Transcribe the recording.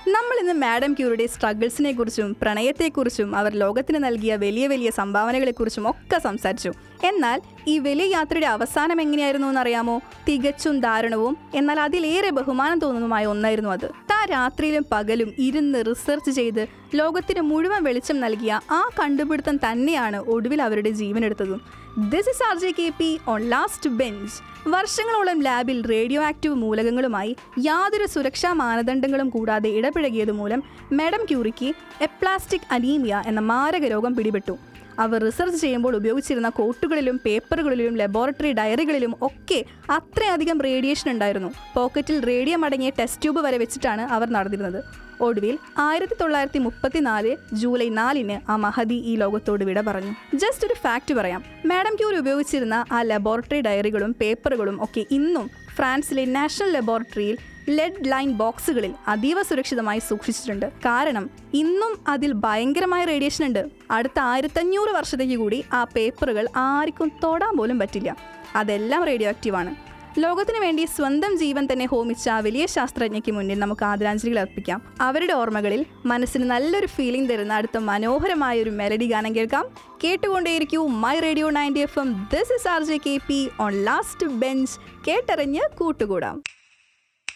നമ്മൾ ഇന്ന് മാഡം ക്യൂറിയുടെ സ്ട്രഗിൾസിനെ കുറിച്ചും പ്രണയത്തെക്കുറിച്ചും അവർ ലോകത്തിന് നൽകിയ വലിയ വലിയ സംഭാവനകളെക്കുറിച്ചും ഒക്കെ സംസാരിച്ചു എന്നാൽ ഈ വലിയ യാത്രയുടെ അവസാനം എങ്ങനെയായിരുന്നു എന്നറിയാമോ തികച്ചും ദാരുണവും എന്നാൽ അതിലേറെ ബഹുമാനം തോന്നുന്നതുമായ ഒന്നായിരുന്നു അത് താ രാത്രിയിലും പകലും ഇരുന്ന് റിസർച്ച് ചെയ്ത് ലോകത്തിന് മുഴുവൻ വെളിച്ചം നൽകിയ ആ കണ്ടുപിടുത്തം തന്നെയാണ് ഒടുവിൽ അവരുടെ ജീവനെടുത്തതും this is R J K P on last bench വർഷങ്ങളോളം ലാബിൽ റേഡിയോ ആക്റ്റീവ് മൂലകങ്ങളുമായി യാതൊരു സുരക്ഷാ മാനദണ്ഡങ്ങളും കൂടാതെ ഇടപഴകിയത് മൂലം മാഡം ക്യൂറിക്ക് എപ്ലാസ്റ്റിക് അനീമിയ എന്ന മാരക രോഗം പിടിപെട്ടു അവർ റിസർച്ച് ചെയ്യുമ്പോൾ ഉപയോഗിച്ചിരുന്ന കോട്ടുകളിലും പേപ്പറുകളിലും ലബോറട്ടറി ഡയറികളിലും ഒക്കെ അത്രയധികം റേഡിയേഷൻ ഉണ്ടായിരുന്നു പോക്കറ്റിൽ റേഡിയം അടങ്ങിയ ടെസ്റ്റ് ട്യൂബ് വരെ വെച്ചിട്ടാണ് അവർ നടന്നിരുന്നത് ഒടുവിൽ ആയിരത്തി തൊള്ളായിരത്തി മുപ്പത്തിനാല് ജൂലൈ നാലിന് ആ മഹതി ഈ ലോകത്തോട് വിട പറഞ്ഞു ജസ്റ്റ് ഒരു ഫാക്റ്റ് പറയാം മാഡം ക്യൂർ ഉപയോഗിച്ചിരുന്ന ആ ലബോറട്ടറി ഡയറികളും പേപ്പറുകളും ഒക്കെ ഇന്നും ഫ്രാൻസിലെ നാഷണൽ ലബോറട്ടറിയിൽ ലെഡ് ലൈൻ ബോക്സുകളിൽ അതീവ സുരക്ഷിതമായി സൂക്ഷിച്ചിട്ടുണ്ട് കാരണം ഇന്നും അതിൽ ഭയങ്കരമായ റേഡിയേഷൻ ഉണ്ട് അടുത്ത ആയിരത്തഞ്ഞൂറ് വർഷത്തേക്ക് കൂടി ആ പേപ്പറുകൾ ആർക്കും തൊടാൻ പോലും പറ്റില്ല അതെല്ലാം റേഡിയോ ആക്റ്റീവാണ് ലോകത്തിന് വേണ്ടി സ്വന്തം ജീവൻ തന്നെ ഹോമിച്ച ആ വലിയ ശാസ്ത്രജ്ഞയ്ക്ക് മുന്നിൽ നമുക്ക് ആദരാഞ്ജലികൾ അർപ്പിക്കാം അവരുടെ ഓർമ്മകളിൽ മനസ്സിന് നല്ലൊരു ഫീലിംഗ് തരുന്ന അടുത്ത മനോഹരമായ ഒരു മെലഡി ഗാനം കേൾക്കാം കേട്ടുകൊണ്ടേയിരിക്കൂ my radio ninety F M this is R J K P on last bench കേട്ടറിഞ്ഞ് കൂട്ടുകൂടാം